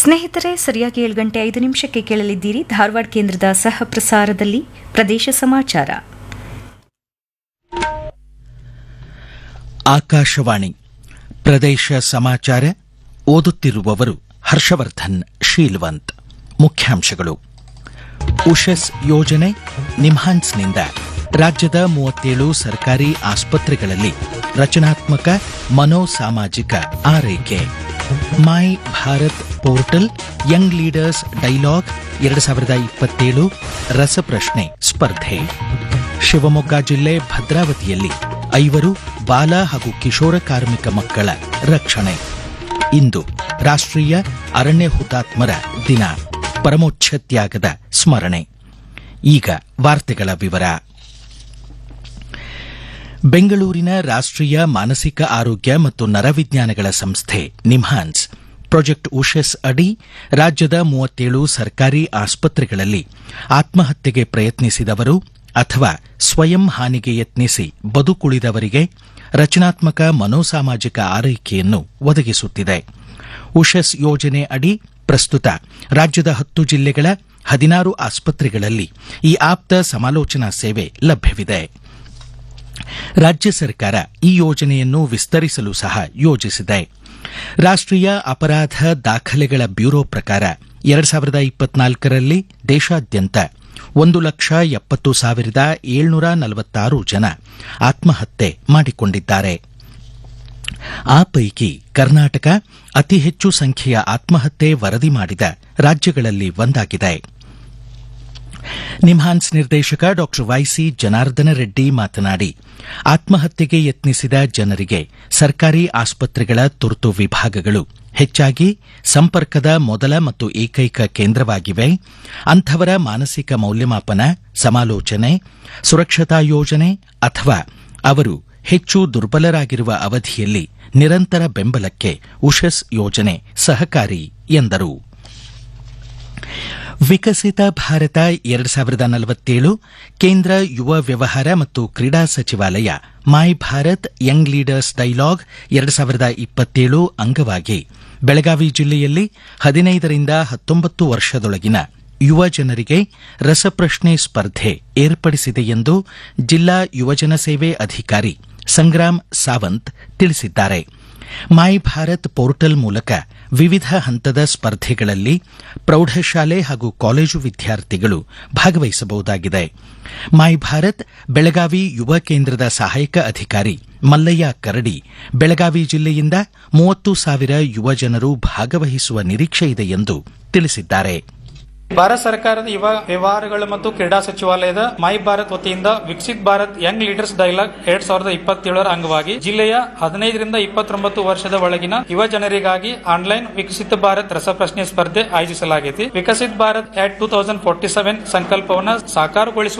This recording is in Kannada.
ಸ್ನೇಹಿತರೆ ಸರಿಯಾಗಿ ಏಳು ಗಂಟೆ ಐದು ನಿಮಿಷಕ್ಕೆ ಕೇಳಲಿದ್ದೀರಿ ಧಾರವಾಡ ಕೇಂದ್ರದ ಸಹ ಪ್ರಸಾರದಲ್ಲಿ ಪ್ರದೇಶ ಸಮಾಚಾರ ಆಕಾಶವಾಣಿ ಪ್ರದೇಶ ಸಮಾಚಾರ ಓದುತ್ತಿರುವವರು ಹರ್ಷವರ್ಧನ್ ಶೀಲ್ವಂತ್ ಮುಖ್ಯಾಂಶಗಳು ಉಷಸ್ ಯೋಜನೆ ನಿಮ್ಹಾನ್ಸ್ನಿಂದ ರಾಜ್ಯದ ಮೂವತ್ತೇಳು ಸರ್ಕಾರಿ ಆಸ್ಪತ್ರೆಗಳಲ್ಲಿ ರಚನಾತ್ಮಕ ಮನೋಸಾಮಾಜಿಕ ಆರೈಕೆ my Bharat portal young leaders dialogue ಎರಡು ಸಾವಿರದ ಇಪ್ಪತ್ತೇಳು ರಸಪ್ರಶ್ನೆ ಸ್ಪರ್ಧೆ ಶಿವಮೊಗ್ಗ ಜಿಲ್ಲೆ ಭದ್ರಾವತಿಯಲ್ಲಿ ಐವರು ಬಾಲ ಹಾಗೂ ಕಿಶೋರ ಕಾರ್ಮಿಕ ಮಕ್ಕಳ ರಕ್ಷಣೆ ಇಂದು ರಾಷ್ಟ್ರೀಯ ಅರಣ್ಯ ಹುತಾತ್ಮರ ದಿನ ಪರಮೋಚ್ಛ ತ್ಯಾಗದ ಸ್ಮರಣೆ ಈಗ ವಾರ್ತೆಗಳ ವಿವರ ಬೆಂಗಳೂರಿನ ರಾಷ್ಟ್ರೀಯ ಮಾನಸಿಕ ಆರೋಗ್ಯ ಮತ್ತು ನರವಿಜ್ಞಾನಗಳ ಸಂಸ್ಥೆ ನಿಮ್ಹಾನ್ಸ್ ಪ್ರಾಜೆಕ್ಟ್ ಉಷಸ್ ಅಡಿ ರಾಜ್ಯದ ಮೂವತ್ತೇಳು ಸರ್ಕಾರಿ ಆಸ್ಪತ್ರೆಗಳಲ್ಲಿ ಆತ್ಮಹತ್ಯೆಗೆ ಪ್ರಯತ್ನಿಸಿದವರು ಅಥವಾ ಸ್ವಯಂ ಹಾನಿಗೆ ಯತ್ನಿಸಿ ಬದುಕುಳಿದವರಿಗೆ ರಚನಾತ್ಮಕ ಮನೋಸಾಮಾಜಿಕ ಆರೈಕೆಯನ್ನು ಒದಗಿಸುತ್ತಿದೆ ಉಷಸ್ ಯೋಜನೆ ಅಡಿ ಪ್ರಸ್ತುತ ರಾಜ್ಯದ ಹತ್ತು ಜಿಲ್ಲೆಗಳ ಹದಿನಾರು ಆಸ್ಪತ್ರೆಗಳಲ್ಲಿ ಈ ಆಪ್ತ ಸಮಾಲೋಚನಾ ಸೇವೆ ಲಭ್ಯವಿದೆ ರಾಜ್ಯ ಸರ್ಕಾರ ಈ ಯೋಜನೆಯನ್ನು ವಿಸ್ತರಿಸಲು ಸಹ ಯೋಜಿಸಿದೆ ರಾಷ್ಟ್ರೀಯ ಅಪರಾಧ ದಾಖಲೆಗಳ ಬ್ಯೂರೋ ಪ್ರಕಾರ ಎರಡ್ ಸಾವಿರದ ಇಪ್ಪತ್ನಾಲ್ಕರಲ್ಲಿ ದೇಶಾದ್ಯಂತ ಒಂದು ಲಕ್ಷ ಎಪ್ಪತ್ತು ಸಾವಿರದ ಏಳ್ನೂರ ನಲವತ್ತಾರು ಜನ ಆತ್ಮಹತ್ಯೆ ಮಾಡಿಕೊಂಡಿದ್ದಾರೆ ಆ ಪೈಕಿ ಕರ್ನಾಟಕ ಅತಿ ಹೆಚ್ಚು ಸಂಖ್ಯೆಯ ಆತ್ಮಹತ್ಯೆ ವರದಿ ಮಾಡಿದ ರಾಜ್ಯಗಳಲ್ಲಿ ಒಂದಾಗಿದೆ ನಿಮ್ಹಾನ್ಸ್ ನಿರ್ದೇಶಕ ಡಾ ವೈಸಿ ಜನಾರ್ದನ ರೆಡ್ಡಿ ಮಾತನಾಡಿ ಆತ್ಮಹತ್ಯೆಗೆ ಯತ್ನಿಸಿದ ಜನರಿಗೆ ಸರ್ಕಾರಿ ಆಸ್ಪತ್ರೆಗಳ ತುರ್ತು ವಿಭಾಗಗಳು ಹೆಚ್ಚಾಗಿ ಸಂಪರ್ಕದ ಮೊದಲ ಮತ್ತು ಏಕೈಕ ಕೇಂದ್ರವಾಗಿವೆ ಅಂಥವರ ಮಾನಸಿಕ ಮೌಲ್ಯಮಾಪನ ಸಮಾಲೋಚನೆ ಸುರಕ್ಷತಾ ಯೋಜನೆ ಅಥವಾ ಅವರು ಹೆಚ್ಚು ದುರ್ಬಲರಾಗಿರುವ ಅವಧಿಯಲ್ಲಿ ನಿರಂತರ ಬೆಂಬಲಕ್ಕೆ ಉಷಸ್ ಯೋಜನೆ ಸಹಕಾರಿ ಎಂದರು ವಿಕಸಿತ ಭಾರತ ಎರಡು ಸಾವಿರದ ನಲವತ್ತೇಳು ಕೇಂದ್ರ ಯುವ ವ್ಯವಹಾರ ಮತ್ತು ಕ್ರೀಡಾ ಸಚಿವಾಲಯ my Bharat young leaders dialogue ಎರಡು ಸಾವಿರದ ಇಪ್ಪತ್ತೇಳು ಅಂಗವಾಗಿ ಬೆಳಗಾವಿ ಜಿಲ್ಲೆಯಲ್ಲಿ ಹದಿನೈದರಿಂದ ಹತ್ತೊಂಬತ್ತು ವರ್ಷದೊಳಗಿನ ಯುವ ಜನರಿಗೆ ರಸಪ್ರಶ್ನೆ ಸ್ಪರ್ಧೆ ಏರ್ಪಡಿಸಿದೆ ಎಂದು ಜಿಲ್ಲಾ ಯುವಜನ ಸೇವೆ ಅಧಿಕಾರಿ ಸಂಗ್ರಾಮ್ ಸಾವಂತ್ ತಿಳಿಸಿದ್ದಾರೆ ಮೈ ಭಾರತ್ ಪೋರ್ಟಲ್ ಮೂಲಕ ವಿವಿಧ ಹಂತದ ಸ್ಪರ್ಧೆಗಳಲ್ಲಿ ಪ್ರೌಢಶಾಲೆ ಹಾಗೂ ಕಾಲೇಜು ವಿದ್ಯಾರ್ಥಿಗಳು ಭಾಗವಹಿಸಬಹುದಾಗಿದೆ ಮೈ ಭಾರತ್ ಬೆಳಗಾವಿ ಯುವ ಕೇಂದ್ರದ ಸಹಾಯಕ ಅಧಿಕಾರಿ ಮಲ್ಲಯ್ಯ ಕರಡಿ ಬೆಳಗಾವಿ ಜಿಲ್ಲೆಯಿಂದ ಮೂವತ್ತು ಸಾವಿರ ಯುವ ಜನರು ಭಾಗವಹಿಸುವ ನಿರೀಕ್ಷೆಯಿದೆ ಎಂದು ತಿಳಿಸಿದ್ದಾರೆ ಭಾರತ ಸರ್ಕಾರದ ಯುವ ವ್ಯವಹಾರಗಳು ಮತ್ತು ಕ್ರೀಡಾ ಸಚಿವಾಲಯದ ಮೈ ಭಾರತ್ ವತಿಯಿಂದ Viksit Bharat young leaders dialogue ಎರಡ್ ಸಾವಿರದ ಇಪ್ಪತ್ತೇಳರ ಅಂಗವಾಗಿ ಜಿಲ್ಲೆಯ ಹದಿನೈದರಿಂದ ಇಪ್ಪತ್ತೊಂಬತ್ತು ವರ್ಷದ ಒಳಗಿನ ಯುವ ಜನರಿಗಾಗಿ ಆನ್ಲೈನ್ ವಿಕಸಿತ ಭಾರತ್ ರಸಪ್ರಶ್ನೆ ಸ್ಪರ್ಧೆ ಆಯೋಜಿಸಲಾಗಿದೆ Viksit Bharat at two thousand forty seven ಸಂಕಲ್ಪವನ್ನು ಸಾಕಾರಗೊಳಿಸುವ